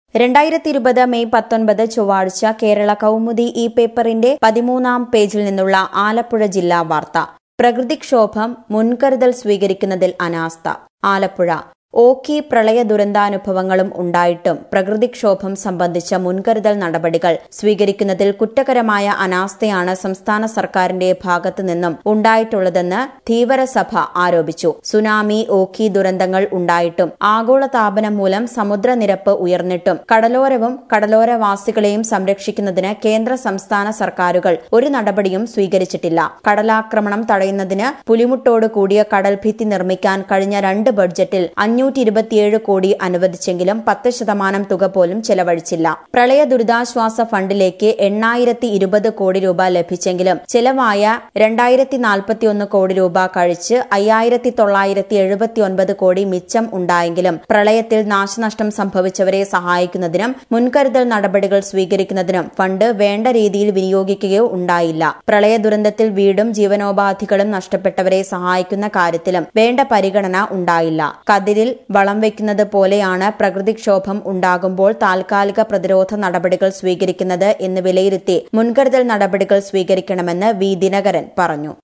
രണ്ടായിരത്തി ഇരുപത് മെയ് പത്തൊൻപത് ചൊവ്വാഴ്ച കേരള കൗമുദി ഈ പേപ്പറിന്റെ പതിമൂന്നാം പേജിൽ നിന്നുള്ള ആലപ്പുഴ ജില്ലാ വാർത്ത പ്രകൃതിക്ഷോഭം മുൻകരുതൽ സ്വീകരിക്കുന്നതിൽ അനാസ്ഥ ആലപ്പുഴ ഓഖി പ്രളയ ദുരന്താനുഭവങ്ങളും ഉണ്ടായിട്ടും പ്രകൃതിക്ഷോഭം സംബന്ധിച്ച മുൻകരുതൽ നടപടികൾ സ്വീകരിക്കുന്നതിൽ കുറ്റകരമായ അനാസ്ഥയാണ് സംസ്ഥാന സർക്കാരിന്റെ ഭാഗത്തു നിന്നും ഉണ്ടായിട്ടുള്ളതെന്ന് ധീവരസഭ ആരോപിച്ചു സുനാമി ഓഖി ദുരന്തങ്ങൾ ഉണ്ടായിട്ടും ആഗോളതാപനം മൂലം സമുദ്രനിരപ്പ് ഉയർന്നിട്ടും കടലോരവും കടലോരവാസികളെയും സംരക്ഷിക്കുന്നതിന് കേന്ദ്ര സംസ്ഥാന സർക്കാരുകൾ ഒരു നടപടിയും സ്വീകരിച്ചിട്ടില്ല കടലാക്രമണം തടയുന്നതിന് പുലിമുട്ടോട് കൂടിയ കടൽഭിത്തി നിർമ്മിക്കാൻ കഴിഞ്ഞ രണ്ട് ബഡ്ജറ്റിൽ അഞ്ഞൂറ്റി ഇരുപത്തിയേഴ് കോടി അനുവദിച്ചെങ്കിലും പത്ത് ശതമാനം തുക പോലും ചെലവഴിച്ചില്ല പ്രളയ ദുരിതാശ്വാസ ഫണ്ടിലേക്ക് എണ്ണായിരത്തി ഇരുപത് കോടി രൂപ ലഭിച്ചെങ്കിലും ചെലവായ രണ്ടായിരത്തി നാൽപ്പത്തിയൊന്ന് കോടി രൂപ കഴിച്ച് അയ്യായിരത്തി തൊള്ളായിരത്തി എഴുപത്തിയൊൻപത് കോടി മിച്ചം ഉണ്ടായെങ്കിലും പ്രളയത്തിൽ നാശനഷ്ടം സംഭവിച്ചവരെ സഹായിക്കുന്നതിനും മുൻകരുതൽ നടപടികൾ സ്വീകരിക്കുന്നതിനും ഫണ്ട് വേണ്ട രീതിയിൽ വിനിയോഗിക്കുകയോ ഉണ്ടായില്ല പ്രളയ ദുരന്തത്തിൽ വീടും ജീവനോപാധികളും നഷ്ടപ്പെട്ടവരെ സഹായിക്കുന്ന കാര്യത്തിലും വേണ്ട പരിഗണന ഉണ്ടായില്ല കതിരിൽ വളം വയ്ക്കുന്നത് പോലെയാണ് പ്രകൃതിക്ഷോഭം ഉണ്ടാകുമ്പോൾ താൽക്കാലിക പ്രതിരോധ നടപടികൾ സ്വീകരിക്കുന്നത് എന്ന് വിലയിരുത്തി മുൻകരുതൽ നടപടികൾ സ്വീകരിക്കണമെന്ന് വി ദിനകരൻ പറഞ്ഞു